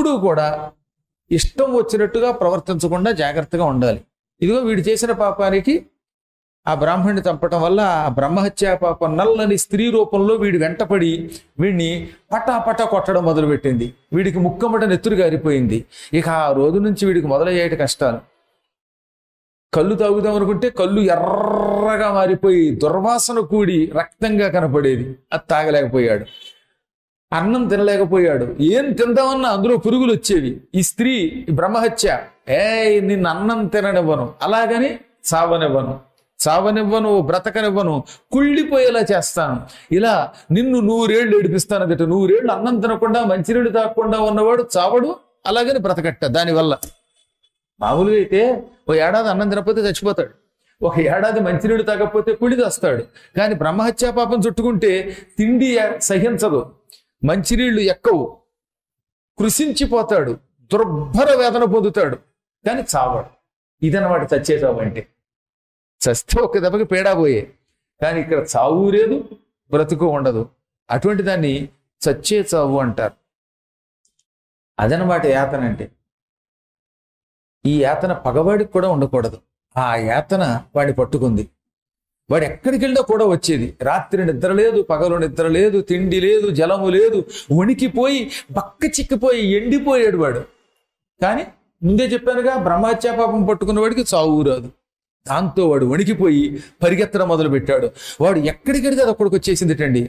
ఎప్పుడూ కూడా ఇష్టం వచ్చినట్టుగా ప్రవర్తించకుండా జాగ్రత్తగా ఉండాలి ఇదిగో వీడు చేసిన పాపానికి ఆ బ్రాహ్మణ్ణి చంపటం వల్ల ఆ బ్రహ్మహత్యా పాపం నల్లని స్త్రీ రూపంలో వీడి వెంటపడి వీడిని పటా పటా కొట్టడం మొదలుపెట్టింది వీడికి ముక్కమట నెత్తురు గారిపోయింది ఇక ఆ రోజు నుంచి వీడికి మొదలయ్యేటి కష్టాలు కళ్ళు తాగుదాం అనుకుంటే కళ్ళు ఎర్రగా మారిపోయి దుర్వాసన కూడి రక్తంగా కనపడేది అది తాగలేకపోయాడు అన్నం తినలేకపోయాడు ఏం తిందామన్నా అందులో పురుగులు వచ్చేవి ఈ స్త్రీ ఈ బ్రహ్మహత్య ఏ నిన్ను అన్నం తిననివ్వను అలాగని చావనివ్వను చావనివ్వను బ్రతకనివ్వను కుళ్ళిపోయేలా చేస్తాను ఇలా నిన్ను నూరేళ్లు ఏడిపిస్తాను అదట నూరేళ్లు అన్నం తినకుండా మంచినీళ్ళు తాగకుండా ఉన్నవాడు చావడు అలాగని బ్రతకట్ట దానివల్ల మామూలుగా అయితే ఓ ఏడాది అన్నం తినకపోతే చచ్చిపోతాడు ఒక ఏడాది మంచినీళ్ళు తాగకపోతే కుడి తెస్తాడు కానీ బ్రహ్మహత్యా పాపం చుట్టుకుంటే తిండి సహించదు మంచినీళ్లు ఎక్కవు కృషించిపోతాడు దుర్భర వేదన పొందుతాడు కానీ చావడు ఇదన్నమాట చచ్చే చావు అంటే చస్తే ఒక దెబ్బకి పేడా పోయే కానీ ఇక్కడ చావు లేదు బ్రతుకు ఉండదు అటువంటి దాన్ని చచ్చే చావు అంటారు అదనమాట యాతన అంటే ఈ యాతన పగవాడికి కూడా ఉండకూడదు ఆ యాతన వాడిని పట్టుకుంది వాడు ఎక్కడికి వెళ్ళినా కూడా వచ్చేది రాత్రి నిద్ర లేదు పగలు నిద్ర లేదు తిండి లేదు జలము లేదు వణికిపోయి బక్క చిక్కిపోయి ఎండిపోయాడు వాడు కానీ ముందే చెప్పానుగా బ్రహ్మహత్యా పాపం పట్టుకున్న వాడికి చావు రాదు దాంతో వాడు వణికిపోయి పరిగెత్తడం మొదలు పెట్టాడు వాడు ఎక్కడికి వెడితే అది అక్కడికి వచ్చేసిందిటండి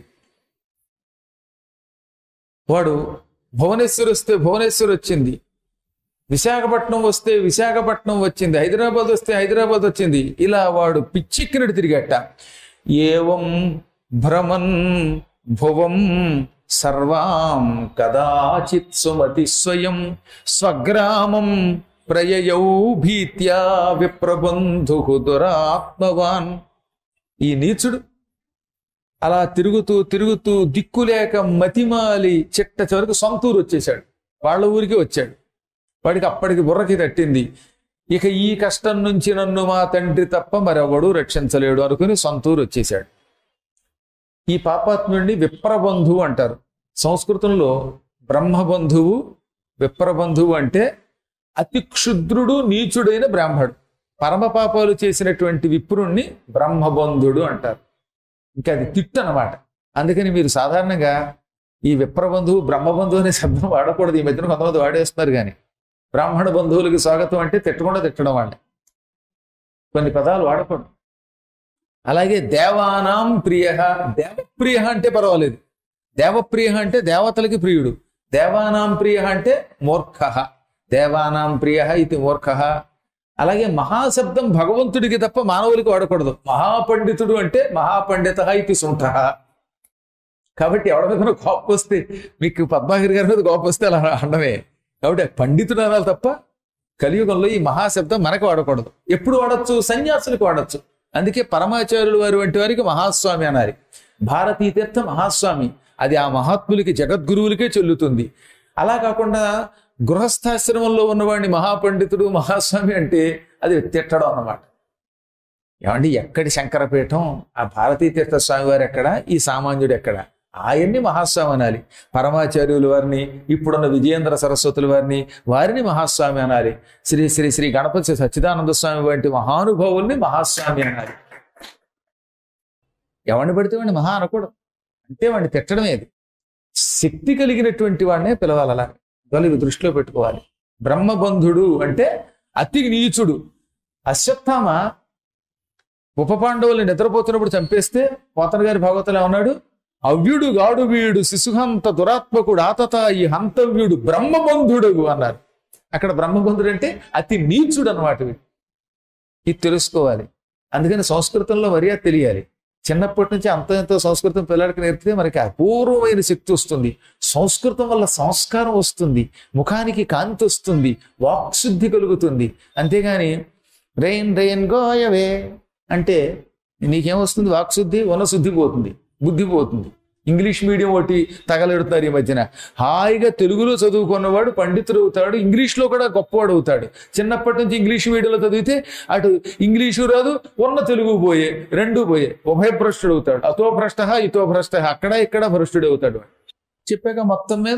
వాడు భువనేశ్వర్ వస్తే భువనేశ్వర్ వచ్చింది విశాఖపట్నం వస్తే విశాఖపట్నం వచ్చింది హైదరాబాద్ వస్తే హైదరాబాద్ వచ్చింది ఇలా వాడు పిచ్చెక్కినట్టు తిరిగట ఏవం భ్రమన్ భువం సర్వాం కదాచిత్ సుమతి స్వయం స్వగ్రామం ప్రయయౌ భీత్యా విప్రబంధు దురాత్మవాన్ ఈ నీచుడు అలా తిరుగుతూ తిరుగుతూ దిక్కులేక మతిమాలి చిట్ట చివరికి సొంతూరు వచ్చేసాడు వాళ్ళ ఊరికి వచ్చాడు వాడికి అప్పటికి బుర్రకి తట్టింది ఇక ఈ కష్టం నుంచి నన్ను మా తండ్రి తప్ప మరెవడు రక్షించలేడు అనుకుని సొంతూరు వచ్చేసాడు ఈ పాపాత్ముడిని విప్రబంధువు అంటారు సంస్కృతంలో బ్రహ్మబంధువు విప్రబంధువు అంటే అతి క్షుద్రుడు నీచుడైన బ్రాహ్మడు పరమ పాపాలు చేసినటువంటి విప్రుణ్ణి బ్రహ్మబంధుడు అంటారు ఇంకా అది తిట్టు అనమాట అందుకని మీరు సాధారణంగా ఈ విప్రబంధువు బ్రహ్మబంధువు అనే శబ్దం వాడకూడదు ఈ మధ్యన కొంతమంది వాడేస్తున్నారు కానీ బ్రాహ్మణ బంధువులకి స్వాగతం అంటే తిట్టకుండా తిట్టడం వాళ్ళని కొన్ని పదాలు వాడకూడదు అలాగే దేవానాం ప్రియ దేవప్రియ అంటే పర్వాలేదు దేవప్రియ అంటే దేవతలకి ప్రియుడు దేవానాం ప్రియ అంటే మూర్ఖ దేవానాం ప్రియ ఇది మూర్ఖ అలాగే మహాశబ్దం భగవంతుడికి తప్ప మానవులకి వాడకూడదు మహాపండితుడు అంటే మహాపండిత ఇది సుంఠ కాబట్టి ఎవరి మీద కోపం వస్తే మీకు పద్మాగిరి గారి మీద కోపం వస్తే అలా అనడమే కాబట్టి పండితుడు అనాలి తప్ప కలియుగంలో ఈ మహాశబ్దం మనకు వాడకూడదు ఎప్పుడు వాడచ్చు సన్యాసులకు వాడచ్చు అందుకే పరమాచార్యులు వారి వంటి వారికి మహాస్వామి అనాలి భారతీ తీర్థ మహాస్వామి అది ఆ మహాత్ములకి జగద్గురువులకే చెల్లుతుంది అలా కాకుండా గృహస్థాశ్రమంలో ఉన్నవాడిని మహాపండితుడు మహాస్వామి అంటే అది తిట్టడం అన్నమాట ఏమండి ఎక్కడి శంకరపీఠం ఆ భారతీ తీర్థ స్వామి వారు ఎక్కడ ఈ సామాన్యుడు ఎక్కడ ఆయన్ని మహాస్వామి అనాలి పరమాచార్యుల వారిని ఇప్పుడున్న విజయేంద్ర సరస్వతుల వారిని వారిని మహాస్వామి అనాలి శ్రీ శ్రీ శ్రీ గణపతి సచ్చిదానంద స్వామి వంటి మహానుభావుల్ని మహాస్వామి అనాలి ఎవరిని పడితే వాడిని మహా అనకూడదు అంటే వాడిని తిట్టడమే అది శక్తి కలిగినటువంటి వాడినే పిలవాలి అలా వాళ్ళు ఇవి దృష్టిలో పెట్టుకోవాలి బ్రహ్మబంధుడు అంటే అతి నీచుడు అశ్వత్థామ ఉప పాండవుల్ని నిద్రపోతున్నప్పుడు చంపేస్తే పోతన గారి భాగవతంలో ఏమన్నాడు అవ్యుడు గాడు వీడు శిశుహంత దురాత్మకుడు ఆతత ఈ హంతవ్యుడు బ్రహ్మబంధుడు అన్నారు అక్కడ బ్రహ్మబంధుడు అంటే అతి నీచుడు అనమాట వీడు ఇది తెలుసుకోవాలి అందుకని సంస్కృతంలో మర్యాద తెలియాలి చిన్నప్పటి నుంచి అంత ఎంతో సంస్కృతం పిల్లలకి నేర్పితే మనకి అపూర్వమైన శక్తి వస్తుంది సంస్కృతం వల్ల సంస్కారం వస్తుంది ముఖానికి కాంతి వస్తుంది వాక్శుద్ధి కలుగుతుంది అంతేగాని రెయిన్ రెయిన్ గోయవే అంటే నీకేమొస్తుంది వాక్శుద్ధి వనశుద్ధి పోతుంది బుద్ధి పోతుంది ఇంగ్లీష్ మీడియం ఒకటి తగలెడుతున్నారు ఈ మధ్యన హాయిగా తెలుగులో చదువుకున్నవాడు పండితుడు అవుతాడు ఇంగ్లీష్లో కూడా గొప్పవాడు అవుతాడు చిన్నప్పటి నుంచి ఇంగ్లీష్ మీడియంలో చదివితే అటు ఇంగ్లీషు రాదు ఉన్న తెలుగు పోయే రెండు పోయే ఉభయ భ్రష్టుడు అవుతాడు అతో భ్రష్ట ఇతో భ్రష్ట అక్కడ ఇక్కడ భ్రష్టుడు అవుతాడు చెప్పాక మొత్తం మీద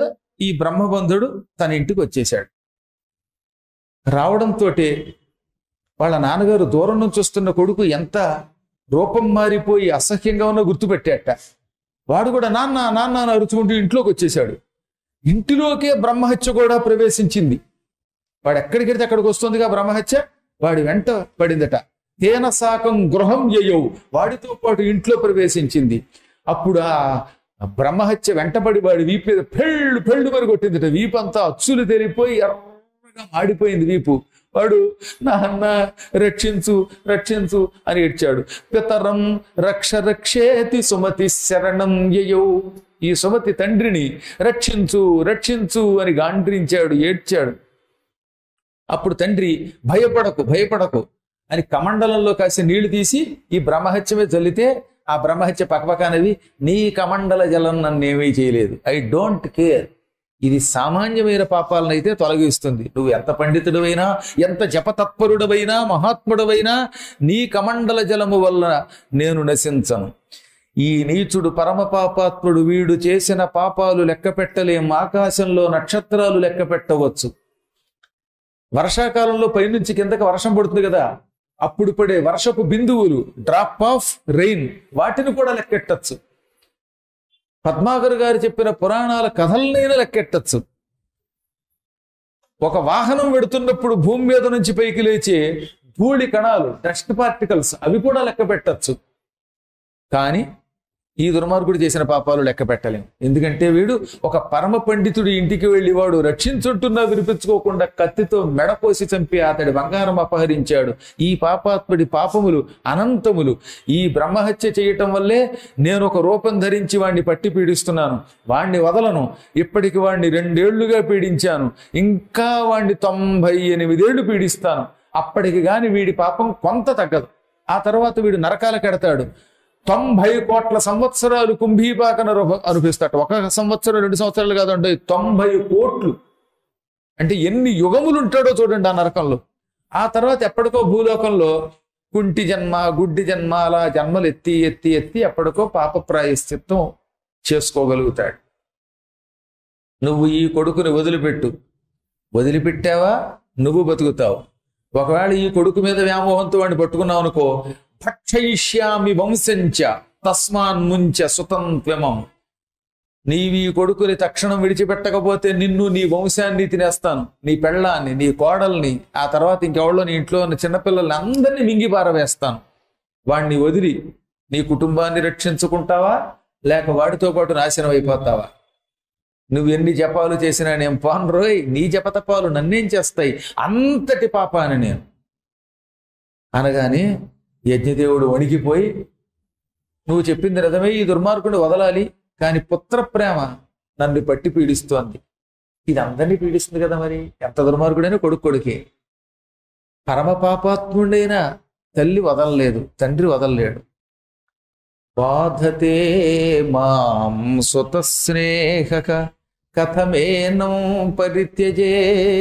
ఈ బ్రహ్మబంధుడు తన ఇంటికి వచ్చేశాడు రావడంతో వాళ్ళ నాన్నగారు దూరం నుంచి వస్తున్న కొడుకు ఎంత రూపం మారిపోయి అసహ్యంగా ఉన్న గుర్తుపెట్టాట వాడు కూడా నాన్న నాన్న అని అరుచుకుంటూ ఇంట్లోకి వచ్చేశాడు ఇంటిలోకే బ్రహ్మహత్య కూడా ప్రవేశించింది వాడు ఎక్కడికి వెళ్తే అక్కడికి వస్తుందిగా బ్రహ్మహత్య వాడి వెంట పడిందట తేన శాకం గృహం యయౌ వాడితో పాటు ఇంట్లో ప్రవేశించింది అప్పుడు ఆ బ్రహ్మహత్య వెంటబడి వాడి వీపు మీద పెళ్ళు పెళ్ళు మరి కొట్టిందట వీపు అంతా అచ్చులు తెలిపోయి ఎర్రగా మాడిపోయింది వీపు వాడు నాన్న రక్షించు రక్షించు అని ఏడ్చాడు పితరం రక్ష రక్షేతి సుమతి శరణం యయౌ ఈ సుమతి తండ్రిని రక్షించు రక్షించు అని గాండ్రించాడు ఏడ్చాడు అప్పుడు తండ్రి భయపడకు భయపడకు అని కమండలంలో కాసి నీళ్లు తీసి ఈ బ్రహ్మహత్య మీద చల్లితే ఆ బ్రహ్మహత్య పక్కపక్కనవి నీ కమండల జలం నన్నేమీ చేయలేదు ఐ డోంట్ కేర్ ఇది సామాన్యమైన పాపాలను అయితే తొలగిస్తుంది నువ్వు ఎంత పండితుడవైనా ఎంత జపతత్పరుడవైనా మహాత్ముడవైనా నీ కమండల జలము వల్ల నేను నశించను ఈ నీచుడు పరమ పాపాత్ముడు వీడు చేసిన పాపాలు లెక్క పెట్టలేం ఆకాశంలో నక్షత్రాలు లెక్క పెట్టవచ్చు వర్షాకాలంలో పైనుంచి కిందకి వర్షం పడుతుంది కదా అప్పుడు పడే వర్షపు బిందువులు డ్రాప్ ఆఫ్ రెయిన్ వాటిని కూడా లెక్కెట్టచ్చు పద్మాకర్ గారు చెప్పిన పురాణాల కథలనైనా లెక్కెట్టచ్చు ఒక వాహనం వెడుతున్నప్పుడు భూమి మీద నుంచి పైకి లేచే ధూళి కణాలు డస్ట్ పార్టికల్స్ అవి కూడా లెక్క పెట్టచ్చు కానీ ఈ దుర్మార్గుడు చేసిన పాపాలు లెక్క పెట్టలేం ఎందుకంటే వీడు ఒక పరమ పండితుడి ఇంటికి వెళ్ళి వాడు రక్షించుంటున్నా వినిపించుకోకుండా కత్తితో మెడకోసి చంపి అతడి బంగారం అపహరించాడు ఈ పాపాత్ముడి పాపములు అనంతములు ఈ బ్రహ్మహత్య చేయటం వల్లే నేను ఒక రూపం ధరించి వాణ్ణి పట్టి పీడిస్తున్నాను వాణ్ణి వదలను ఇప్పటికి వాణ్ణి రెండేళ్లుగా పీడించాను ఇంకా వాణ్ణి తొంభై ఎనిమిదేళ్లు పీడిస్తాను అప్పటికి గాని వీడి పాపం కొంత తగ్గదు ఆ తర్వాత వీడు నరకాల కెడతాడు తొంభై కోట్ల సంవత్సరాలు కుంభీపాకన అనిపిస్తాడు ఒక సంవత్సరం రెండు సంవత్సరాలు కాదండి తొంభై కోట్లు అంటే ఎన్ని యుగములు ఉంటాడో చూడండి ఆ నరకంలో ఆ తర్వాత ఎప్పటికో భూలోకంలో కుంటి జన్మ గుడ్డి జన్మ అలా జన్మలు ఎత్తి ఎత్తి ఎత్తి ఎప్పటికో పాప ప్రాయశ్చిత్తం చేసుకోగలుగుతాడు నువ్వు ఈ కొడుకుని వదిలిపెట్టు వదిలిపెట్టావా నువ్వు బతుకుతావు ఒకవేళ ఈ కొడుకు మీద వ్యామోహంతో వాడిని పట్టుకున్నావు అనుకో భక్షయిష్యామి వంశంచ తస్మాన్ ముంచ సుతంత్వమం నీవి ఈ కొడుకుని తక్షణం విడిచిపెట్టకపోతే నిన్ను నీ వంశాన్ని తినేస్తాను నీ పెళ్ళాన్ని నీ కోడల్ని ఆ తర్వాత ఇంకెవడో నీ ఇంట్లో ఉన్న చిన్నపిల్లల్ని అందరినీ మింగి పారవేస్తాను వాణ్ణి వదిలి నీ కుటుంబాన్ని రక్షించుకుంటావా లేక వాడితో పాటు నాశనం అయిపోతావా నువ్వు ఎన్ని జపాలు చేసినా నేను పోను రోయ్ నీ జపతపాలు నన్నేం చేస్తాయి అంతటి పాపాన్ని నేను అనగానే యజ్ఞదేవుడు వణికిపోయి నువ్వు చెప్పింది రథమే ఈ దుర్మార్గుని వదలాలి కానీ పుత్ర ప్రేమ నన్ను పట్టి పీడిస్తోంది ఇది అందరినీ పీడిస్తుంది కదా మరి ఎంత దుర్మార్గుడైనా కొడుకు కొడుకే పరమ పాపాత్ముడైన తల్లి వదలలేదు తండ్రి వదలలేడు బాధతే మాం సుత స్నేహక కథమేనం పరిత్యజే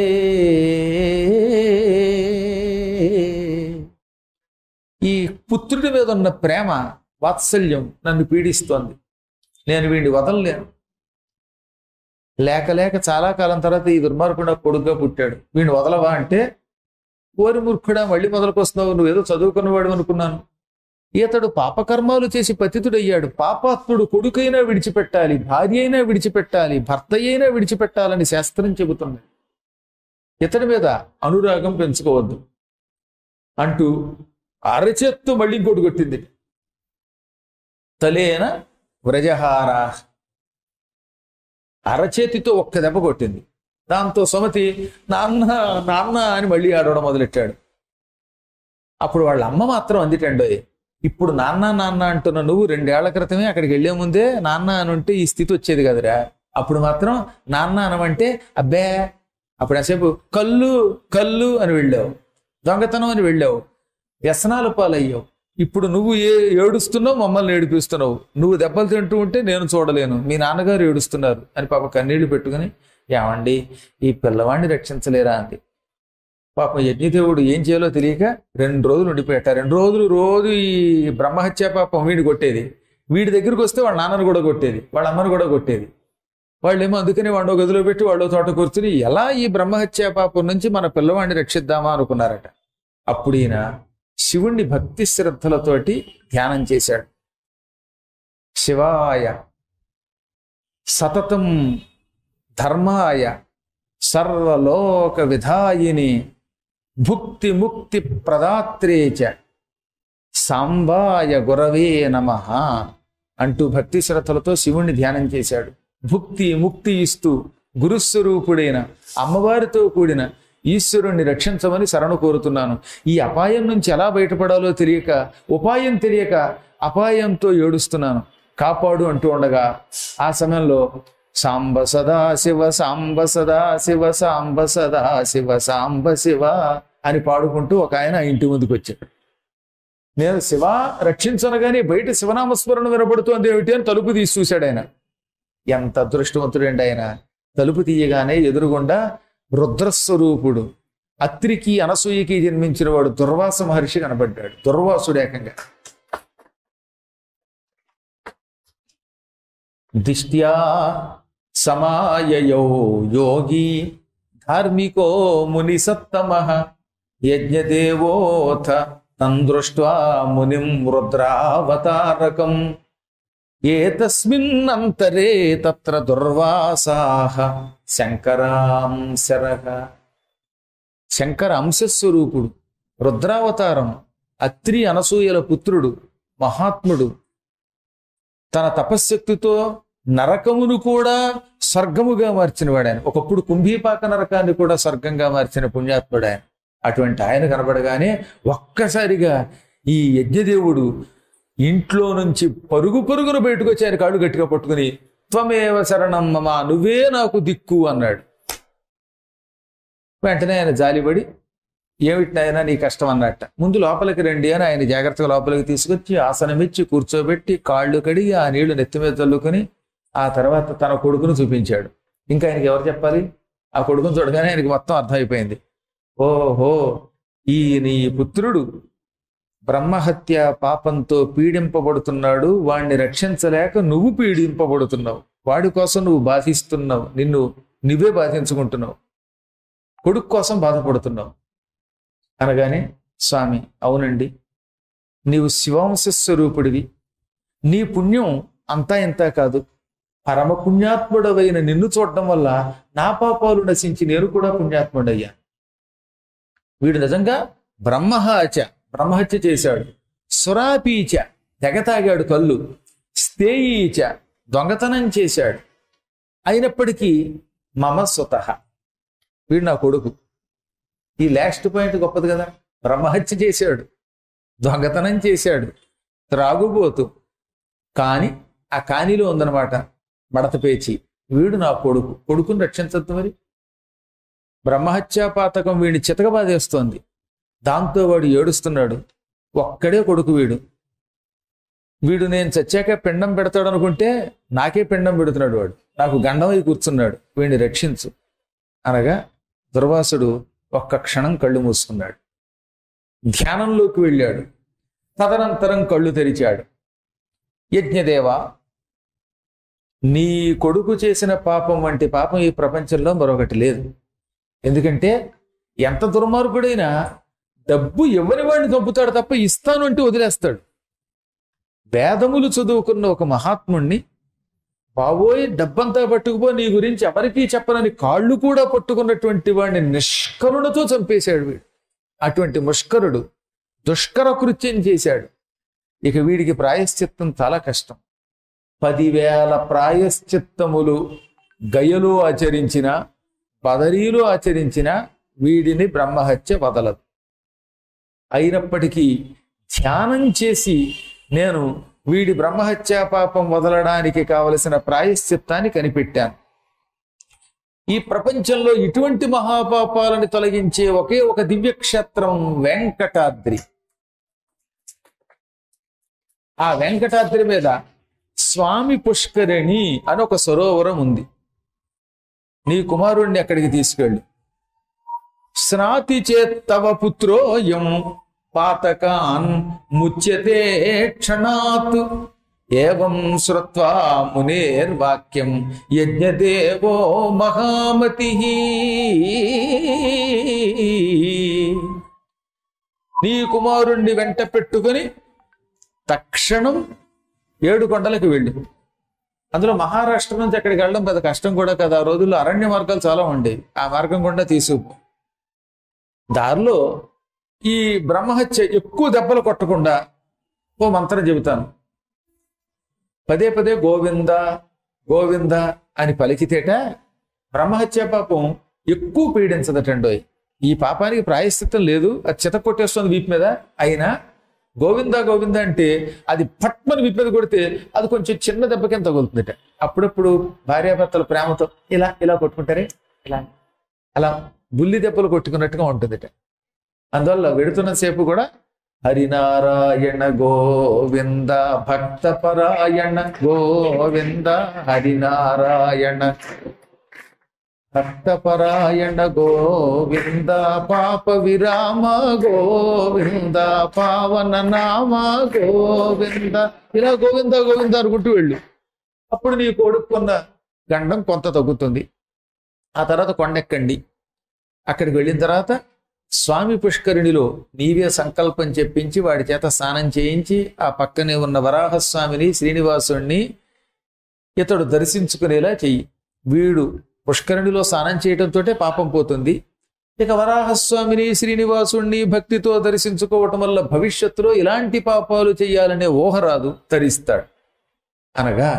ఈ పుత్రుడి మీద ఉన్న ప్రేమ వాత్సల్యం నన్ను పీడిస్తోంది నేను వీడిని వదలలేను లేక లేక చాలా కాలం తర్వాత ఈ దుర్మార్గుడు కొడుకుగా పుట్టాడు వీడిని వదలవా అంటే ఓరి మూర్ఖుడా మళ్ళీ మొదలుకొస్తున్నావు నువ్వేదో చదువుకున్నవాడు అనుకున్నాను ఇతడు పాపకర్మాలు చేసి పతితుడయ్యాడు పాపాత్ముడు కొడుకైనా విడిచిపెట్టాలి భార్య అయినా విడిచిపెట్టాలి భర్త అయినా విడిచిపెట్టాలని శాస్త్రం చెబుతుంది ఇతడి మీద అనురాగం పెంచుకోవద్దు అంటూ అరచేత్తు మళ్ళీ ఇంకోటి కొట్టింది తలేన వ్రజహార అరచేతితో ఒక్క దెబ్బ కొట్టింది దాంతో సుమతి నాన్న నాన్న అని మళ్ళీ ఆడవడం మొదలెట్టాడు అప్పుడు వాళ్ళ అమ్మ మాత్రం అందిటండోయ్ ఇప్పుడు నాన్న నాన్న అంటున్న నువ్వు రెండేళ్ల క్రితమే అక్కడికి వెళ్లే ముందే నాన్న అని ఉంటే ఈ స్థితి వచ్చేది కదరా అప్పుడు మాత్రం నాన్న అనమంటే అబ్బే అప్పుడు ఎంతసేపు కళ్ళు కళ్ళు అని వెళ్ళావు దొంగతనం అని వెళ్ళావు వ్యసనాల పాలయ్యావు ఇప్పుడు నువ్వు ఏ ఏడుస్తున్నావు మమ్మల్ని ఏడిపిస్తున్నావు నువ్వు దెబ్బలు తింటూ ఉంటే నేను చూడలేను మీ నాన్నగారు ఏడుస్తున్నారు అని పాప కన్నీళ్లు పెట్టుకుని ఏమండి ఈ పిల్లవాడిని రక్షించలేరా అంది పాపం యజ్ఞదేవుడు ఏం చేయాలో తెలియక రెండు రోజులు ఉండిపోయాట రెండు రోజులు రోజు ఈ బ్రహ్మహత్య పాపం వీడిని కొట్టేది వీడి దగ్గరికి వస్తే వాళ్ళ నాన్నను కూడా కొట్టేది వాళ్ళ అమ్మను కూడా కొట్టేది వాళ్ళేమో అందుకని వాడు గదిలో పెట్టి వాళ్ళు తోట కూర్చుని ఎలా ఈ బ్రహ్మహత్యా పాపం నుంచి మన పిల్లవాడిని రక్షిద్దామా అనుకున్నారట అప్పుడు ఈయన శివుణ్ణి భక్తి శ్రద్ధలతోటి ధ్యానం చేశాడు శివాయ సతతం ధర్మాయ సర్వలోక విధాయిని భుక్తి ముక్తి ప్రదాత్రేచ సాంబాయ గురవే నమ అంటూ భక్తి శ్రద్ధలతో శివుణ్ణి ధ్యానం చేశాడు భుక్తి ముక్తి ఇస్తూ గురుస్వరూపుడైన అమ్మవారితో కూడిన ఈశ్వరుణ్ణి రక్షించమని శరణు కోరుతున్నాను ఈ అపాయం నుంచి ఎలా బయటపడాలో తెలియక ఉపాయం తెలియక అపాయంతో ఏడుస్తున్నాను కాపాడు అంటూ ఉండగా ఆ సమయంలో సాంబ సదా శివ సాంబ సదా శివ సాంబ సదా శివ సాంబ శివ అని పాడుకుంటూ ఒక ఆయన ఆ ఇంటి ముందుకు వచ్చాడు నేను శివ రక్షించనగానే బయట శివనామస్మరణ వినపడుతోంది ఏమిటి అని తలుపు తీసి చూశాడు ఆయన ఎంత అదృష్టవంతుడండి ఆయన తలుపు తీయగానే ఎదురుగుండా రుద్రస్వరూపుడు అత్రికి అనసూయకి జన్మించిన వాడు దుర్వాస మహర్షి కనబడ్డాడు దుర్వాసుడు ఏకంగా దిష్ట్యా సమాయయౌ యోగి ధార్మికో ముని సత్తమ యజ్ఞదేవోథ తందృష్ట్వా మునిం రుద్రావతారకం ఏతస్మిన్నంతరే తత్ర దుర్వాసాహ శంకరాంశరః శంకర అంశస్వరూపుడు రుద్రావతారం అత్రి అనసూయల పుత్రుడు మహాత్ముడు తన తపశ్శక్తితో నరకమును కూడా స్వర్గముగా మార్చిన వాడు ఆయన ఒకప్పుడు కుంభీపాక నరకాన్ని కూడా స్వర్గంగా మార్చిన పుణ్యాత్ముడు ఆయన అటువంటి ఆయన కనబడగానే ఒక్కసారిగా ఈ యజ్ఞదేవుడు ఇంట్లో నుంచి పరుగు పరుగును బయటకు వచ్చి ఆయన కాళ్ళు గట్టిగా పట్టుకుని త్వమేవ శరణం మమ నువ్వే నాకు దిక్కు అన్నాడు వెంటనే ఆయన జాలిపడి ఏమిటి నాయన నీ కష్టం అన్నట్ట ముందు లోపలికి రండి అని ఆయన జాగ్రత్తగా లోపలికి తీసుకొచ్చి ఆసనం ఇచ్చి కూర్చోబెట్టి కాళ్ళు కడిగి ఆ నీళ్లు నెత్తి మీద చల్లుకొని ఆ తర్వాత తన కొడుకును చూపించాడు ఇంకా ఆయనకి ఎవరు చెప్పాలి ఆ కొడుకును చూడగానే ఆయనకి మొత్తం అర్థమైపోయింది ఓహో ఈ నీ పుత్రుడు బ్రహ్మహత్య పాపంతో పీడింపబడుతున్నాడు వాణ్ణి రక్షించలేక నువ్వు పీడింపబడుతున్నావు వాడి కోసం నువ్వు బాధిస్తున్నావు నిన్ను నువ్వే బాధించుకుంటున్నావు కొడుకు కోసం బాధపడుతున్నావు అనగానే స్వామి అవునండి నీవు శివాంశ స్వరూపుడివి నీ పుణ్యం అంతా ఇంతా కాదు పరమ పుణ్యాత్ముడవైన నిన్ను చూడడం వల్ల నా పాపాలు నశించి నేను కూడా పుణ్యాత్ముడయ్యా వీడు నిజంగా బ్రహ్మహత్య బ్రహ్మహత్య చేశాడు సురాపీచ తెగతాగాడు కళ్ళు స్థేయీచ దొంగతనం చేశాడు అయినప్పటికీ మమ సుతః వీడు నా కొడుకు ఈ లాస్ట్ పాయింట్ గొప్పది కదా బ్రహ్మహత్య చేశాడు దొంగతనం చేశాడు త్రాగుబోతు కాని ఆ కానిలో ఉందన్నమాట మడత పేచి వీడు నా కొడుకు కొడుకుని రక్షించద్దు మరి బ్రహ్మహత్యా పాతకం వీడిని చితకబాదేస్తోంది దాంతో వాడు ఏడుస్తున్నాడు ఒక్కడే కొడుకు వీడు వీడు నేను చచ్చాక పిండం పెడతాడు అనుకుంటే నాకే పిండం పెడుతున్నాడు వాడు నాకు గండం అయి కూర్చున్నాడు వీడిని రక్షించు అనగా దుర్వాసుడు ఒక్క క్షణం కళ్ళు మూసుకున్నాడు ధ్యానంలోకి వెళ్ళాడు తదనంతరం కళ్ళు తెరిచాడు యజ్ఞదేవ నీ కొడుకు చేసిన పాపం వంటి పాపం ఈ ప్రపంచంలో మరొకటి లేదు ఎందుకంటే ఎంత దుర్మార్గుడైనా డబ్బు ఎవరి వాడిని చంపుతాడు తప్ప ఇస్తాను అంటే వదిలేస్తాడు వేదములు చదువుకున్న ఒక మహాత్ముణ్ణి బాబోయ్ డబ్బంతా పట్టుకుపో నీ గురించి ఎవరికీ చెప్పనని కాళ్ళు కూడా పట్టుకున్నటువంటి వాడిని నిష్కరుణతో చంపేశాడు వీడు అటువంటి ముష్కరుడు దుష్కర కృత్యం చేశాడు ఇక వీడికి ప్రాయశ్చిత్తం చాలా కష్టం పదివేల ప్రాయశ్చిత్తములు గయలో ఆచరించిన బదరీలో ఆచరించిన వీడిని బ్రహ్మహత్య వదలదు అయినప్పటికీ ధ్యానం చేసి నేను వీడి బ్రహ్మహత్యా పాపం వదలడానికి కావలసిన ప్రాయశ్చిత్తాన్ని కనిపెట్టాను ఈ ప్రపంచంలో ఇటువంటి మహాపాపాలను తొలగించే ఒకే ఒక దివ్యక్షేత్రం వెంకటాద్రి ఆ వెంకటాద్రి మీద స్వామి పుష్కరిణి అని ఒక సరోవరం ఉంది నీ కుమారుణ్ణి అక్కడికి తీసుకెళ్ళు స్నాతి చేత్తవ పుత్రోయం పాతకాన్ ముచ్యతే క్షణాత్ ఏవం శ్రుత్వా మునేర్వాక్యం యజ్ఞదేవో మహామతి నీ కుమారుణ్ణి వెంట పెట్టుకొని తక్షణం ఏడు కొండలకు వెళ్ళు అందులో మహారాష్ట్ర నుంచి అక్కడికి వెళ్ళడం పెద్ద కష్టం కూడా కదా ఆ రోజుల్లో అరణ్య మార్గాలు చాలా ఉండేవి ఆ మార్గం గుండా తీసుకు దారిలో ఈ బ్రహ్మహత్య ఎక్కువ దెబ్బలు కొట్టకుండా ఓ మంత్రం చెబుతాను పదే పదే గోవింద గోవింద అని పలికితేట బ్రహ్మహత్య పాపం ఎక్కువ పీడించదటండోయ్ ఈ పాపానికి ప్రాయశ్చిత్తం లేదు అది చిత కొట్టేస్తుంది వీపు మీద అయినా గోవింద గోవింద అంటే అది పట్మని వీపు మీద కొడితే అది కొంచెం చిన్న దెబ్బకేం తగులుతుందట అప్పుడప్పుడు భార్యాభర్తల ప్రేమతో ఇలా ఇలా కొట్టుకుంటారే ఇలా అలా బుల్లి దెబ్బలు కొట్టుకున్నట్టుగా ఉంటుందట అందువల్ల వెడుతున్న సేపు కూడా హరినారాయణ గోవింద భక్త పరాయణ గోవింద హరినారాయణ భక్త పరాయణ గోవింద పాప విరామ గోవింద పావన నామ గోవింద ఇలా గోవింద గోవింద అనుకుంటూ వెళ్ళు అప్పుడు నీ కొడుకున్న గండం కొంత తగ్గుతుంది ఆ తర్వాత కొండెక్కండి అక్కడికి వెళ్ళిన తర్వాత స్వామి పుష్కరిణిలో నీవే సంకల్పం చెప్పించి వాడి చేత స్నానం చేయించి ఆ పక్కనే ఉన్న వరాహస్వామిని శ్రీనివాసుణ్ణి ఇతడు దర్శించుకునేలా చెయ్యి వీడు పుష్కరిణిలో స్నానం చేయడంతో పాపం పోతుంది ఇక వరాహస్వామిని శ్రీనివాసుణ్ణి భక్తితో దర్శించుకోవటం వల్ల భవిష్యత్తులో ఇలాంటి పాపాలు చేయాలనే ఊహ రాదు తరిస్తాడు అనగా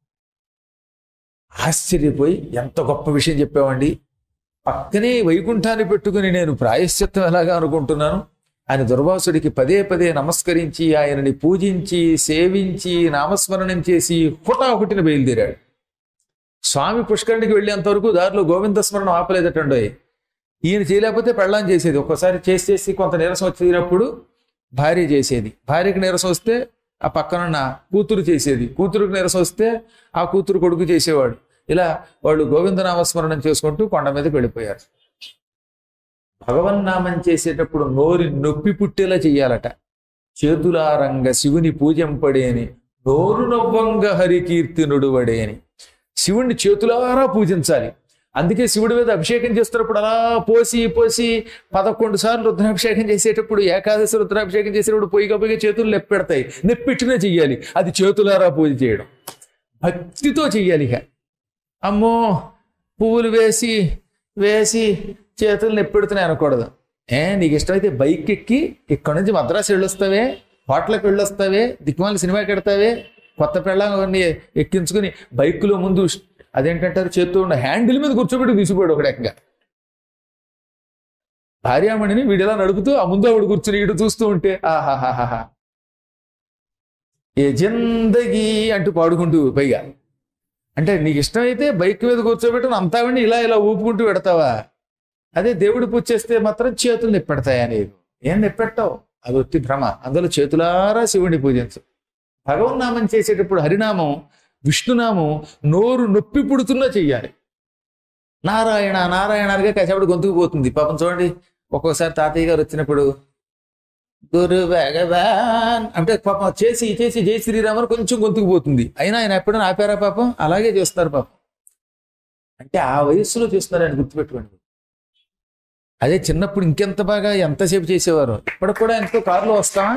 ఆశ్చర్యపోయి ఎంత గొప్ప విషయం చెప్పామండి పక్కనే వైకుంఠాన్ని పెట్టుకుని నేను ప్రాయశ్చిత్తం ఎలాగా అనుకుంటున్నాను ఆయన దుర్వాసుడికి పదే పదే నమస్కరించి ఆయనని పూజించి సేవించి నామస్మరణం చేసి హుటాహుటిని బయలుదేరాడు స్వామి పుష్కరునికి వెళ్ళేంత వరకు దారిలో గోవింద స్మరణం ఆపలేదటండోయ్ ఈయన చేయలేకపోతే పెళ్ళాం చేసేది ఒక్కోసారి చేసి చేసి కొంత నీరసం వచ్చినప్పుడు భార్య చేసేది భార్యకి నీరసం వస్తే ఆ పక్కనున్న కూతురు చేసేది కూతురుకి నీరసం వస్తే ఆ కూతురు కొడుకు చేసేవాడు ఇలా వాళ్ళు గోవిందనామస్మరణం చేసుకుంటూ కొండ మీదకి వెళ్ళిపోయారు భగవన్నామం చేసేటప్పుడు నోరి నొప్పి పుట్టేలా చెయ్యాలట చేతులారంగ శివుని పూజంపడేని నోరు నవ్వంగ హరికీర్తినుడు వడేని శివుణ్ణి చేతులారా పూజించాలి అందుకే శివుడి మీద అభిషేకం చేస్తున్నప్పుడు అలా పోసి పోసి పదకొండు సార్లు రుద్రాభిషేకం చేసేటప్పుడు ఏకాదశి రుద్రాభిషేకం చేసేటప్పుడు పొయ్యిగా పొయ్యిగా చేతులు నెప్పెడతాయి నెప్పెట్టినే చెయ్యాలి అది చేతులారా పూజ చేయడం భక్తితో చెయ్యాలి ఇక అమ్మో పువ్వులు వేసి వేసి చేతులు నెప్పెడుతున్నాయి అనకూడదు ఏ నీకు ఇష్టమైతే బైక్ ఎక్కి ఇక్కడ నుంచి మద్రాసు వెళ్ళొస్తావే హోటల్కి వెళ్ళొస్తావే దిక్కుమాలి సినిమాకి వెడతావే కొత్త పెళ్ళని ఎక్కించుకుని బైక్లో ముందు అదేంటంటారు చేత్తో ఉన్న హ్యాండిల్ మీద కూర్చోబెట్టి తీసిపోయాడు ఒక రకంగా భార్యామణిని వీడిలా నడుపుతూ ఆ ముందు ఆవిడ కూర్చుని ఇటు చూస్తూ ఉంటే ఆహాహాహా ఏ జిందగీ అంటూ పాడుకుంటూ పైగా అంటే నీకు ఇష్టమైతే బైక్ మీద కూర్చోబెట్టుకుని అంతా వాడిని ఇలా ఇలా ఊపుకుంటూ పెడతావా అదే దేవుడు పూజ చేస్తే మాత్రం చేతులు నిప్పెడతాయా నీకు ఏం నిప్పెట్టావు అది ఒత్తి భ్రమ అందులో చేతులారా శివుడిని పూజించు భగవన్నామం చేసేటప్పుడు హరినామం విష్ణునామం నోరు నొప్పి పుడుతున్నా చెయ్యాలి నారాయణ నారాయణ అనగా కసేపటి గొంతుకు పోతుంది పాపం చూడండి ఒక్కోసారి తాతయ్య గారు వచ్చినప్పుడు గురు భగవాన్ అంటే పాపం చేసి చేసి జై శ్రీరామని కొంచెం గొంతుకు పోతుంది అయినా ఆయన ఎప్పుడైనా ఆపారా పాపం అలాగే చేస్తారు పాపం అంటే ఆ వయస్సులో చేస్తున్నారు ఆయన గుర్తుపెట్టుకోండి అదే చిన్నప్పుడు ఇంకెంత బాగా ఎంతసేపు చేసేవారు ఇప్పటికి కూడా ఎంతో కారులో వస్తామా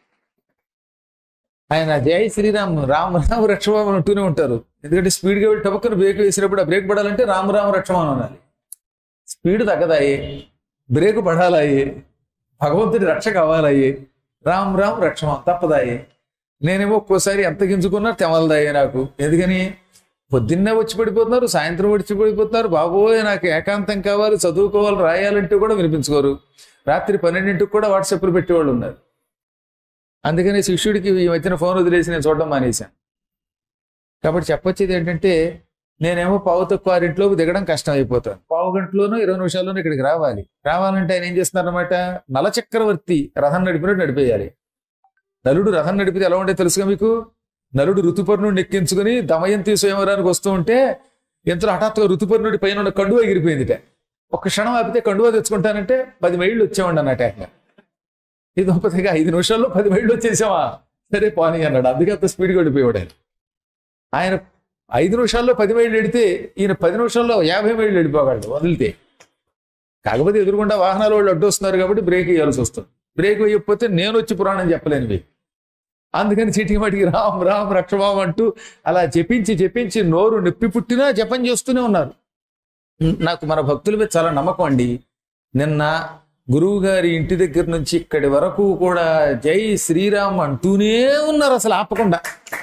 ఆయన జై శ్రీరామ్ రామ్ రామ్ రక్షమాన్ అంటూనే ఉంటారు ఎందుకంటే స్పీడ్గా వెళ్ళి టపక్కన బ్రేక్ వేసినప్పుడు ఆ బ్రేక్ పడాలంటే రామ్ రామ్ రక్షమాన్ అనాలి స్పీడ్ తగ్గదాయి బ్రేక్ పడాలాయి భగవంతుడి రక్ష కావాలయ్యి రామ్ రామ్ రక్షమాన్ తప్పదాయి నేనేమో ఒక్కోసారి ఎంత గింజుకున్నా తెమలదాయి నాకు ఎందుకని పొద్దున్నే వచ్చి పడిపోతున్నారు సాయంత్రం వచ్చి పడిపోతున్నారు బాబోయ్ నాకు ఏకాంతం కావాలి చదువుకోవాలి రాయాలంటే కూడా వినిపించుకోరు రాత్రి పన్నెండింటికి కూడా వాట్సాప్లు పెట్టేవాళ్ళు ఉన్నారు అందుకని శిష్యుడికి ఈ మధ్యన ఫోన్ వదిలేసి నేను చూడడం మానేశాను కాబట్టి చెప్పొచ్చేది ఏంటంటే నేనేమో పావు తక్కువ ఆరింట్లోకి దిగడం కష్టం అయిపోతాను పావు గంటలోనో ఇరవై నిమిషాల్లోనూ ఇక్కడికి రావాలి రావాలంటే ఆయన ఏం చేస్తున్నారన్నమాట నలచక్రవర్తి రథం నడిపినట్టు నడిపేయాలి నలుడు రథం నడిపితే ఎలా ఉంటే తెలుసుగా మీకు నలుడు ఋతుపర్ణుడిని ఎక్కించుకుని దమయంతి స్వయంవరానికి వస్తూ ఉంటే ఎంతలో హఠాత్తుగా ఋతుపర్ణుడి పైన ఉన్న కండువ ఎగిరిపోయిందిట ఒక్క క్షణం ఆపితే కండువ తెచ్చుకుంటానంటే పది మైళ్ళు వచ్చామండి అన్నట్టు ఆయన ఇది గొప్పదిగా ఐదు నిమిషాల్లో పది మైళ్ళు వచ్చేసామా సరే పోనీ అన్నాడు అందుకే అంత స్పీడ్గా వెళ్ళిపోయాడు ఆయన ఆయన ఐదు నిమిషాల్లో పది మైళ్ళు వెడితే ఈయన పది నిమిషాల్లో యాభై మైళ్ళు వెళ్ళిపోగలడు వదిలితే కాకపోతే ఎదురుకుండా వాహనాల వాళ్ళు అడ్డు వస్తున్నారు కాబట్టి బ్రేక్ వేయాల్సి వస్తుంది బ్రేక్ వేయకపోతే నేను వచ్చి పురాణం చెప్పలేనివి అందుకని చిటికి మటికి రామ్ రామ్ రక్షమాం అంటూ అలా జపించి జపించి నోరు నొప్పి పుట్టినా జపం చేస్తూనే ఉన్నారు నాకు మన భక్తుల మీద చాలా నమ్మకం అండి నిన్న గురువు గారి ఇంటి దగ్గర నుంచి ఇక్కడి వరకు కూడా జై శ్రీరామ్ అంటూనే ఉన్నారు అసలు ఆపకుండా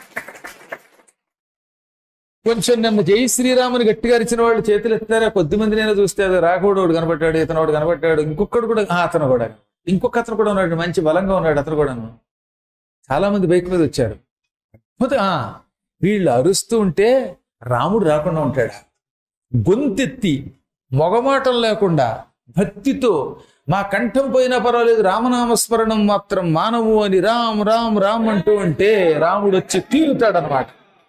కొంచెం నిన్న జై శ్రీరాముని గట్టిగా అరిచిన వాళ్ళు చేతులు ఎత్తారా కొద్ది మంది నేను చూస్తే అది రాకూడదు ఒకడు కనబడ్డాడు ఇతను ఒకడు కనబడ్డాడు ఇంకొకడు కూడా ఆ, అతను కూడా ఇంకొక అతను కూడా ఉన్నాడు మంచి బలంగా ఉన్నాడు అతను కూడాను చాలా మంది బైక్ మీద వచ్చారు కాకపోతే, ఆ, వీళ్ళు అరుస్తూ ఉంటే రాముడు రాకుండా ఉంటాడా గొంతెత్తి మొగమాటం లేకుండా భక్తితో మా కంఠం పోయినా పర్వాలేదు రామనామస్మరణం మాత్రం మానవు అని రామ్ రామ్ రామ్ అంటూ ఉంటే రాముడు వచ్చి తీరుతాడనమాట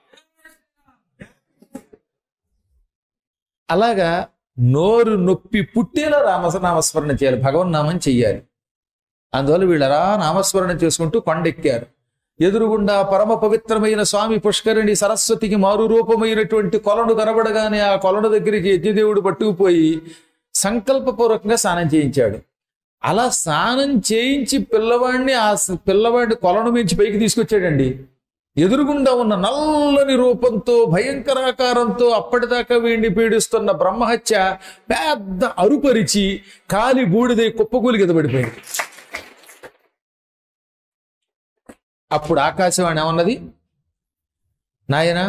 అలాగా నోరు నొప్పి పుట్టేలా రామనామస్మరణ చేయాలి భగవన్నామం చెయ్యాలి అందువల్ల వీళ్ళరా నామస్మరణ చేసుకుంటూ కొండెక్కారు ఎదురుగుండా పరమ పవిత్రమైన స్వామి పుష్కరిణి సరస్వతికి మారు రూపమైనటువంటి కొలను కనబడగానే ఆ కొలను దగ్గరికి యజ్ఞదేవుడు పట్టుకుపోయి సంకల్పపూర్వకంగా స్నానం చేయించాడు అలా స్నానం చేయించి పిల్లవాడిని ఆ స- పిల్లవాడిని కొలను మించి పైకి తీసుకొచ్చాడండి ఎదురుగుండా ఉన్న నల్లని రూపంతో భయంకరాకారంతో అప్పటిదాకా వీడిని పీడిస్తున్న బ్రహ్మహత్య పెద్ద అరుపరిచి కాలి బూడిదై కుప్పకూలి కిందపడిపోయింది అప్పుడు ఆకాశవాణి ఏమన్నది నాయన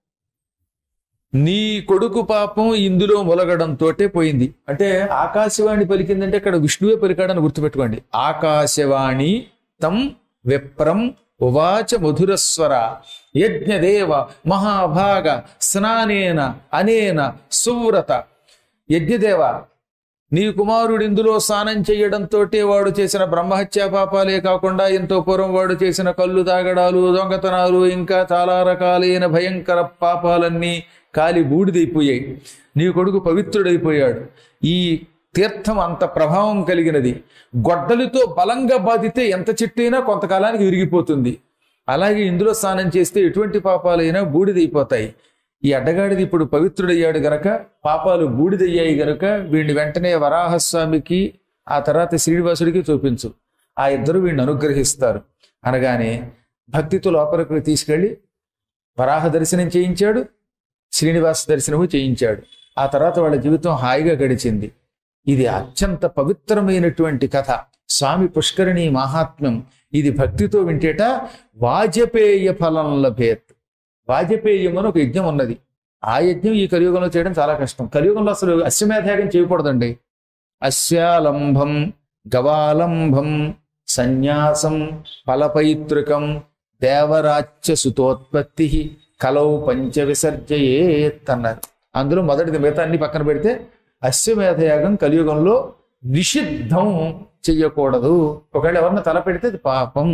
నీ కొడుకు పాపం ఇందులో మొలగడంతోటే పోయింది అంటే ఆకాశవాణి పలికిందంటే అక్కడ విష్ణువే పలికాడని గుర్తుపెట్టుకోండి ఆకాశవాణి తం విప్రం ఉవాచ మధురస్వర యజ్ఞదేవ మహాభాగ స్నానేన అనేన సువ్రత యజ్ఞదేవ నీ కుమారుడు ఇందులో స్నానం చేయడంతో వాడు చేసిన బ్రహ్మహత్యా పాపాలే కాకుండా ఎంతో పూర్వం వాడు చేసిన కళ్ళు తాగడాలు దొంగతనాలు ఇంకా చాలా రకాలైన భయంకర పాపాలన్నీ కాలి బూడిదైపోయాయి నీ కొడుకు పవిత్రుడైపోయాడు ఈ తీర్థం అంత ప్రభావం కలిగినది గొడ్డలితో బలంగా బాధితే ఎంత చెట్టైనా కొంతకాలానికి విరిగిపోతుంది అలాగే ఇందులో స్నానం చేస్తే ఎటువంటి పాపాలైనా బూడిదైపోతాయి ఈ అడ్డగాడిది ఇప్పుడు పవిత్రుడయ్యాడు గనక పాపాలు బూడిదయ్యాయి గనక వీడిని వెంటనే వరాహస్వామికి ఆ తర్వాత శ్రీనివాసుడికి చూపించు ఆ ఇద్దరు వీడిని అనుగ్రహిస్తారు అనగానే భక్తితో లోపలికి తీసుకెళ్లి వరాహ దర్శనం చేయించాడు శ్రీనివాస దర్శనము చేయించాడు ఆ తర్వాత వాళ్ళ జీవితం హాయిగా గడిచింది ఇది అత్యంత పవిత్రమైనటువంటి కథ స్వామి పుష్కరిణి మహాత్మ్యం ఇది భక్తితో వింటేట వాజపేయ ఫలం లభేత్ వాజపేయం అని ఒక యజ్ఞం ఉన్నది ఆ యజ్ఞం ఈ కలియుగంలో చేయడం చాలా కష్టం కలియుగంలో అసలు అశ్వమేధయాగం చేయకూడదండి అస్యాలంభం గవాలంభం సన్యాసం ఫలపైతృకం దేవరాజ్య సుతోత్పత్తి కలౌ పంచ విసర్జయేత్ అన్నారు అందులో మొదటిది మిగతా అన్ని పక్కన పెడితే అశ్వమేధయాగం కలియుగంలో నిషిద్ధం చెయ్యకూడదు ఒకవేళ ఎవరన్నా తల పెడితే అది పాపం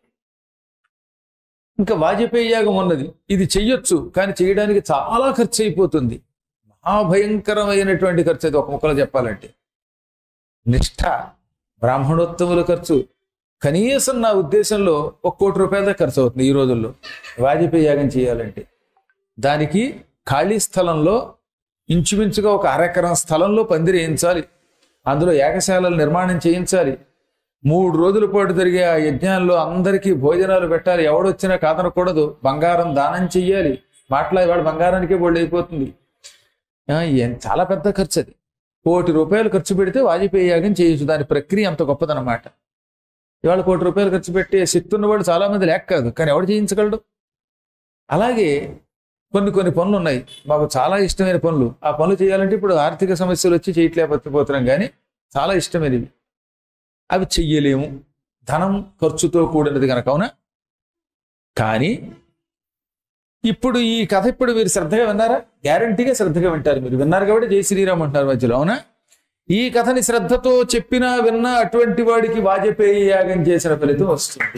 ఇంకా వాజపేయి యాగం ఉన్నది ఇది చెయ్యొచ్చు కానీ చేయడానికి చాలా ఖర్చు అయిపోతుంది మహాభయంకరమైనటువంటి ఖర్చు అది ఒక ముక్కలో చెప్పాలంటే నిష్ఠ బ్రాహ్మణోత్తముల ఖర్చు కనీసం నా ఉద్దేశంలో ఒక కోటి రూపాయల దాకా ఖర్చు అవుతుంది ఈ రోజుల్లో వాజపేయి యాగం చేయాలంటే దానికి ఖాళీ స్థలంలో ఇంచుమించుగా ఒక అరెకరం స్థలంలో పందిరి వేయించాలి అందులో ఏకశాలలు నిర్మాణం చేయించాలి మూడు రోజుల పాటు జరిగే ఆ యజ్ఞాల్లో అందరికీ భోజనాలు పెట్టాలి ఎవడొచ్చినా కాదనకూడదు బంగారం దానం చెయ్యాలి మాటలా ఇవాళ బంగారానికే బోల్డ్ అయిపోతుంది ఆ, ఏం- చాలా పెద్ద ఖర్చు అది కోటి రూపాయలు ఖర్చు పెడితే వాజపేయి యాగం చేయొచ్చు దాని ప్రక్రియ అంత గొప్పదన్నమాట ఇవాళ కోటి రూపాయలు ఖర్చు పెట్టే శక్తి ఉన్నవాడు చాలా మంది లేక కాదు కానీ ఎవడు చేయించగలడు అలాగే కొన్ని కొన్ని పనులు ఉన్నాయి మాకు చాలా ఇష్టమైన పనులు ఆ పనులు చేయాలంటే ఇప్పుడు ఆర్థిక సమస్యలు వచ్చి చేయట్లేకపోతున్నాం కానీ చాలా ఇష్టమైనవి అవి చెయ్యలేము ధనం ఖర్చుతో కూడినది కనుక అవునా కానీ ఇప్పుడు ఈ కథ ఇప్పుడు మీరు శ్రద్ధగా విన్నారా గ్యారంటీగా శ్రద్ధగా వింటారు మీరు విన్నారు కాబట్టి జై శ్రీరామ్ అంటారు మధ్యలో అవునా ఈ కథని శ్రద్ధతో చెప్పినా విన్నా అటువంటి వాడికి వాజపేయి యాగం చేసిన ఫలితం వస్తుంది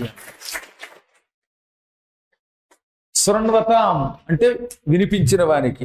శృణ్వతాం అంటే వినిపించిన వారికి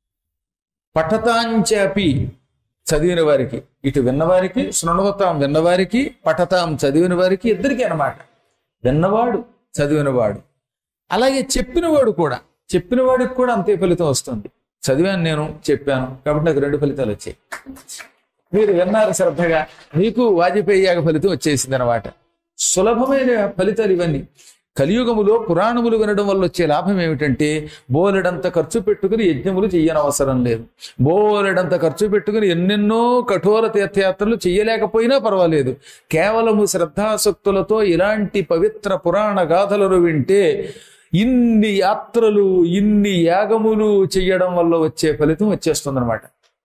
పఠతాంచాపి చదివిన వారికి ఇటు విన్నవారికి శృణవతాం విన్నవారికి పఠతాం చదివిన వారికి ఇద్దరికి అన్నమాట విన్నవాడు చదివినవాడు అలాగే చెప్పినవాడు కూడా చెప్పినవాడికి కూడా అంతే ఫలితం వస్తుంది చదివాను నేను చెప్పాను కాబట్టి నాకు రెండు ఫలితాలు వచ్చాయి మీరు విన్నారు శ్రద్ధగా మీకు వాజపేయి యాగ ఫలితం వచ్చేసింది అనమాట సులభమైన ఫలితాలు ఇవన్నీ కలియుగములో పురాణములు వినడం వల్ల వచ్చే లాభం ఏమిటంటే బోలెడంత ఖర్చు పెట్టుకుని యజ్ఞములు చెయ్యనవసరం లేదు బోలెడంత ఖర్చు పెట్టుకుని ఎన్నెన్నో కఠోర తీర్థయాత్రలు చెయ్యలేకపోయినా పర్వాలేదు కేవలము శ్రద్ధాసక్తులతో ఇలాంటి పవిత్ర పురాణ గాథలను వింటే ఇన్ని యాత్రలు ఇన్ని యాగములు చెయ్యడం వల్ల వచ్చే ఫలితం వచ్చేస్తుందన్నమాట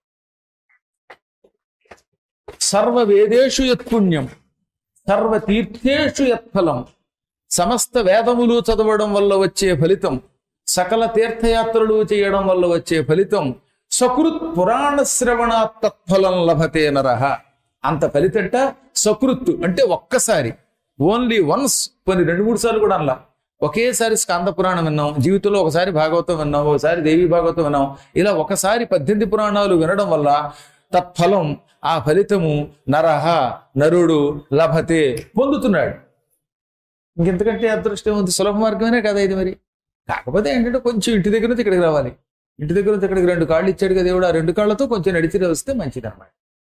సర్వ వేదేషు యత్పుణ్యం సర్వ తీర్థేషు యత్ఫలం సమస్త వేదములు చదవడం వల్ల వచ్చే ఫలితం సకల తీర్థయాత్రలు చేయడం వల్ల వచ్చే ఫలితం సకృత్ పురాణ శ్రవణాత్ తత్ఫలం లభతే నరహ అంత ఫలితంట సకృత్ అంటే ఒక్కసారి ఓన్లీ వన్స్ కొన్ని రెండు మూడు సార్లు కూడా అనలా ఒకేసారి స్కంద పురాణం విన్నాం జీవితంలో ఒకసారి భాగవతం విన్నాం ఒకసారి దేవి భాగవతం విన్నాం ఇలా ఒకసారి పద్దెనిమిది పురాణాలు వినడం వల్ల తత్ఫలం ఆ ఫలితము నరహ నరుడు లభతే పొందుతున్నాడు ఇంకెంతకంటే అదృష్టం ఉంది సులభ మార్గమేనే కదా ఇది మరి కాకపోతే ఏంటంటే కొంచెం ఇంటి దగ్గర నుంచి ఇక్కడికి రావాలి ఇంటి దగ్గర నుంచి ఇక్కడికి రెండు కాళ్ళు ఇచ్చాడు కదా దేవుడు ఆ రెండు కాళ్ళతో కొంచెం నడిచి వస్తే మంచిది అనమాట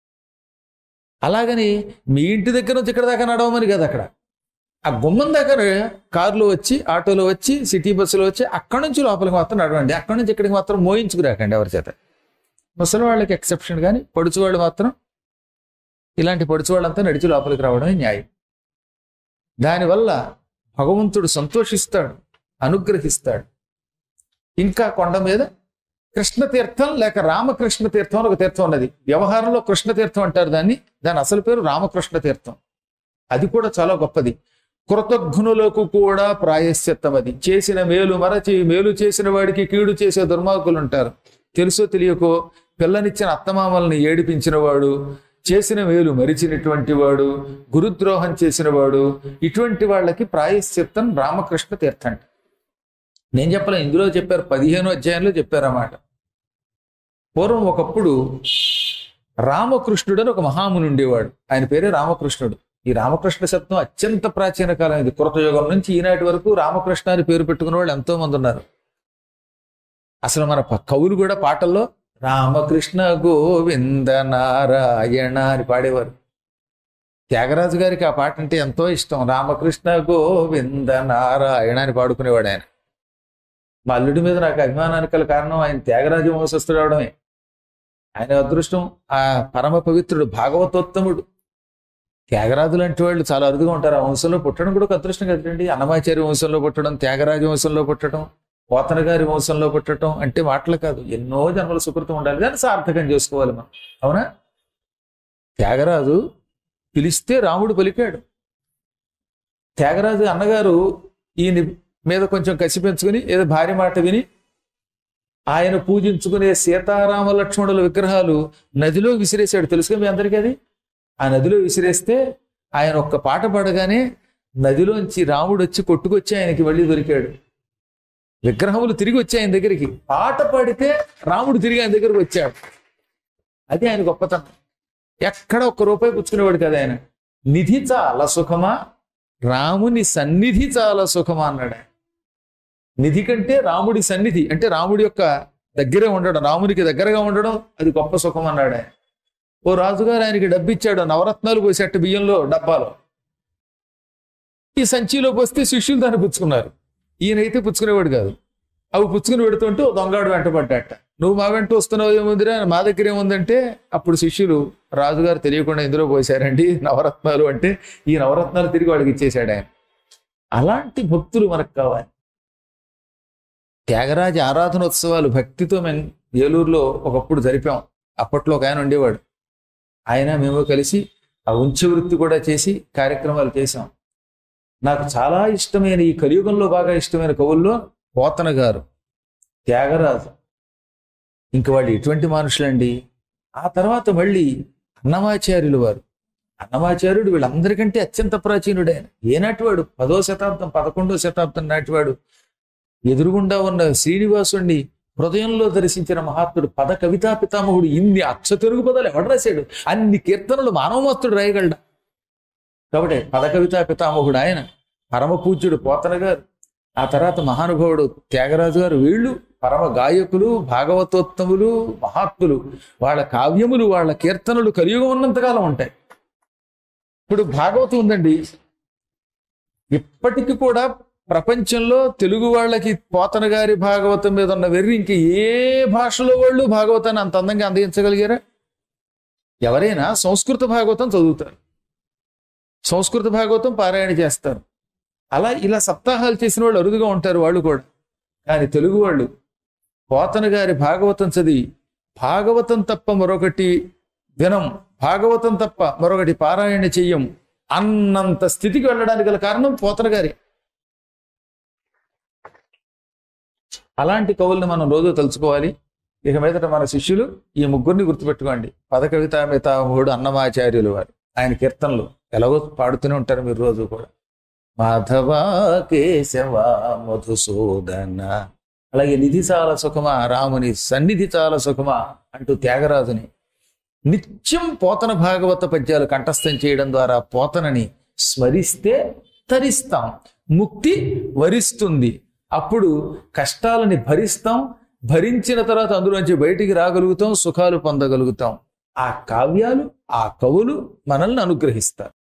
అలాగని మీ ఇంటి దగ్గర నుంచి ఇక్కడ దాకా నడవమని కదా అక్కడ ఆ గుమ్మం దగ్గర కారులో వచ్చి ఆటోలో వచ్చి సిటీ బస్సులో వచ్చి అక్కడి నుంచి లోపలికి మాత్రం నడవండి అక్కడి నుంచి ఇక్కడికి మాత్రం మోయించుకురాకండి ఎవరి చేత ముసలి వాళ్ళకి ఎక్సెప్షన్ కానీ పొడుచు వాళ్ళు మాత్రం ఇలాంటి పొడుచు వాళ్ళంతా నడిచి లోపలికి రావడమే న్యాయం దానివల్ల భగవంతుడు సంతోషిస్తాడు అనుగ్రహిస్తాడు ఇంకా కొండ మీద కృష్ణ తీర్థం లేక రామకృష్ణ తీర్థం అని ఒక తీర్థం ఉన్నది వ్యవహారంలో కృష్ణ తీర్థం అంటారు దాన్ని దాని అసలు పేరు రామకృష్ణ తీర్థం అది కూడా చాలా గొప్పది కృతజ్ఞులకు కూడా ప్రాయశ్చిత్తం అది చేసిన మేలు మరచి మేలు చేసిన వాడికి కీడు చేసే దుర్మార్గులు ఉంటారు తెలుసో తెలియకో పిల్లనిచ్చిన అత్తమామల్ని ఏడిపించిన వాడు చేసిన మేలు మరిచినటువంటి వాడు గురుద్రోహం చేసిన వాడు ఇటువంటి వాళ్ళకి ప్రాయశ్చిత్తం రామకృష్ణ తీర్థం నేను చెప్పలే ఇందులో చెప్పారు పదిహేను అధ్యాయంలో చెప్పారన్నమాట పూర్వం ఒకప్పుడు రామకృష్ణుడు అని ఒక మహాముని ఉండేవాడు ఆయన పేరే రామకృష్ణుడు ఈ రామకృష్ణ శబ్దం అత్యంత ప్రాచీన కాలం ఇది కృతయుగం నుంచి ఈనాటి వరకు రామకృష్ణ అని పేరు పెట్టుకున్న వాళ్ళు ఎంతో మంది ఉన్నారు అసలు మన ప- కవులు కూడా పాటల్లో రామకృష్ణ గోవింద నారాయణ అని పాడేవారు త్యాగరాజు గారికి ఆ పాట అంటే ఎంతో ఇష్టం రామకృష్ణ గోవింద నారాయణ అని పాడుకునేవాడు ఆయన మా అల్లుడి మీద నాకు అభిమానానికి గల కారణం ఆయన త్యాగరాజ వంశస్థుడు అవడమే ఆయన అదృష్టం ఆ పరమ పవిత్రుడు భాగవతోత్తముడు త్యాగరాజు లాంటి వాళ్ళు చాలా అరుదుగా ఉంటారు ఆ వంశంలో పుట్టడం కూడా ఒక అదృష్టం కదండి అన్నమాచార్య వంశంలో పుట్టడం త్యాగరాజ వంశంలో పుట్టడం పోతన గారి వంశంలో పుట్టడం అంటే మాటలు కాదు ఎన్నో జన్మల సుకృతం ఉండాలి కానీ సార్థకం చేసుకోవాలి మనం అవునా త్యాగరాజు పిలిస్తే రాముడు పలికాడు త్యాగరాజు అన్నగారు ఈయన మీద కొంచెం కసి పెంచుకుని ఏదో భార్య మాట విని ఆయన పూజించుకునే సీతారామ లక్ష్మణుల విగ్రహాలు నదిలో విసిరేశాడు తెలుసుగా మీ అందరికీ అది ఆ నదిలో విసిరేస్తే ఆయన ఒక్క పాట పాడగానే నదిలోంచి రాముడు వచ్చి కొట్టుకొచ్చి ఆయనకి మళ్ళీ దొరికాడు విగ్రహములు తిరిగి వచ్చాయి ఆయన దగ్గరికి పాట పాడితే రాముడు తిరిగి ఆయన దగ్గరికి వచ్చాడు అది ఆయన గొప్పతనం ఎక్కడ ఒక్క రూపాయి పుచ్చుకునేవాడు కదా ఆయన నిధి చాలా సుఖమా రాముని సన్నిధి చాలా సుఖమా అన్నాడు ఆయన నిధి కంటే రాముడి సన్నిధి అంటే రాముడి యొక్క దగ్గరే ఉండడం రామునికి దగ్గరగా ఉండడం అది గొప్ప సుఖం అన్నాడు ఆయన ఓ రాజుగారు ఆయనకి డబ్బు ఇచ్చాడు నవరత్నాలు పోసేట బియ్యంలో డబ్బాలో ఈ సంచిలో పోస్తే శిష్యులు దాన్ని పుచ్చుకున్నారు ఈయనైతే పుచ్చుకునేవాడు కాదు అవి పుచ్చుకుని పెడుతుంటూ దొంగాడు వెంటబడ్డాట నువ్వు మా వెంట వస్తున్నావు ఏముందిరా మా దగ్గర ఏముందంటే అప్పుడు శిష్యులు రాజుగారు తెలియకుండా ఇందులో పోసారండి నవరత్నాలు అంటే ఈ నవరత్నాలు తిరిగి వాడికి ఇచ్చేశాడు ఆయన అలాంటి భక్తులు మనకు కావాలి త్యాగరాజ ఆరాధనోత్సవాలు భక్తితో మేము ఏలూరులో ఒకప్పుడు జరిపాం అప్పట్లో ఒక ఆయన ఉండేవాడు ఆయన మేము కలిసి ఆ ఉంచె వృత్తి కూడా చేసి కార్యక్రమాలు చేశాం నాకు చాలా ఇష్టమైన ఈ కలియుగంలో బాగా ఇష్టమైన కవుల్లో పోతన గారు త్యాగరాజు ఇంక వాళ్ళు ఎటువంటి మనుషులండి ఆ తర్వాత మళ్ళీ అన్నమాచార్యులు వారు అన్నమాచార్యుడు వీళ్ళందరికంటే అత్యంత ప్రాచీనుడు ఆయన ఏనాటి వాడు పదో శతాబ్దం పదకొండో శతాబ్దం నాటివాడు ఎదురుగుండా ఉన్న శ్రీనివాసుణ్ణి హృదయంలో దర్శించిన మహాత్ముడు పద కవితా పితామహుడు ఇన్ని అక్ష తెలుగు పదాలు ఎవడు రాశాడు అన్ని కీర్తనలు మానవమస్తుడు రాయగలడా కాబట్టి పద కవితా పితామహుడు ఆయన పరమ పూజ్యుడు పోతన గారు ఆ తర్వాత మహానుభావుడు త్యాగరాజు గారు వీళ్ళు పరమ గాయకులు భాగవతోత్తములు మహాత్ములు వాళ్ళ కావ్యములు వాళ్ళ కీర్తనలు కలియుగం ఉన్నంతకాలం ఉంటాయి ఇప్పుడు భాగవతం ఉందండి ఇప్పటికి కూడా ప్రపంచంలో తెలుగు వాళ్ళకి పోతన గారి భాగవతం మీద ఉన్న వెర్రి ఇంక ఏ భాషలో వాళ్ళు భాగవతాన్ని అంత అందంగా అందించగలిగారా ఎవరైనా సంస్కృత భాగవతం చదువుతారు సంస్కృత భాగవతం పారాయణ చేస్తారు అలా ఇలా సప్తాహాలు చేసిన వాళ్ళు అరుదుగా ఉంటారు వాళ్ళు కూడా కానీ తెలుగు వాళ్ళు పోతన గారి భాగవతం చదివి భాగవతం తప్ప మరొకటి వినం భాగవతం తప్ప మరొకటి పారాయణ చెయ్యం అన్నంత స్థితికి వెళ్ళడానికి గల కారణం పోతన గారి అలాంటి కవుల్ని మనం రోజు తలుచుకోవాలి ఇక మీదట మన శిష్యులు ఈ ముగ్గురిని గుర్తుపెట్టుకోండి పదకవిత మితామహుడు అన్నమాచార్యులు వారు ఆయన కీర్తనలు ఎలాగో పాడుతూనే ఉంటారు మీరు రోజు కూడా మాధవ కేశవ మధుసూదన అలాగే నిధి చాలా సుఖమా రాముని సన్నిధి చాలా సుఖమా అంటూ త్యాగరాజుని నిత్యం పోతన భాగవత పద్యాలు కంఠస్థం చేయడం ద్వారా పోతనని స్మరిస్తే తరిస్తాం ముక్తి వరిస్తుంది అప్పుడు కష్టాలని భరిస్తాం భరించిన తర్వాత అందులోంచి బయటికి రాగలుగుతాం సుఖాలు పొందగలుగుతాం ఆ కావ్యాలు ఆ కవులు మనల్ని అనుగ్రహిస్తారు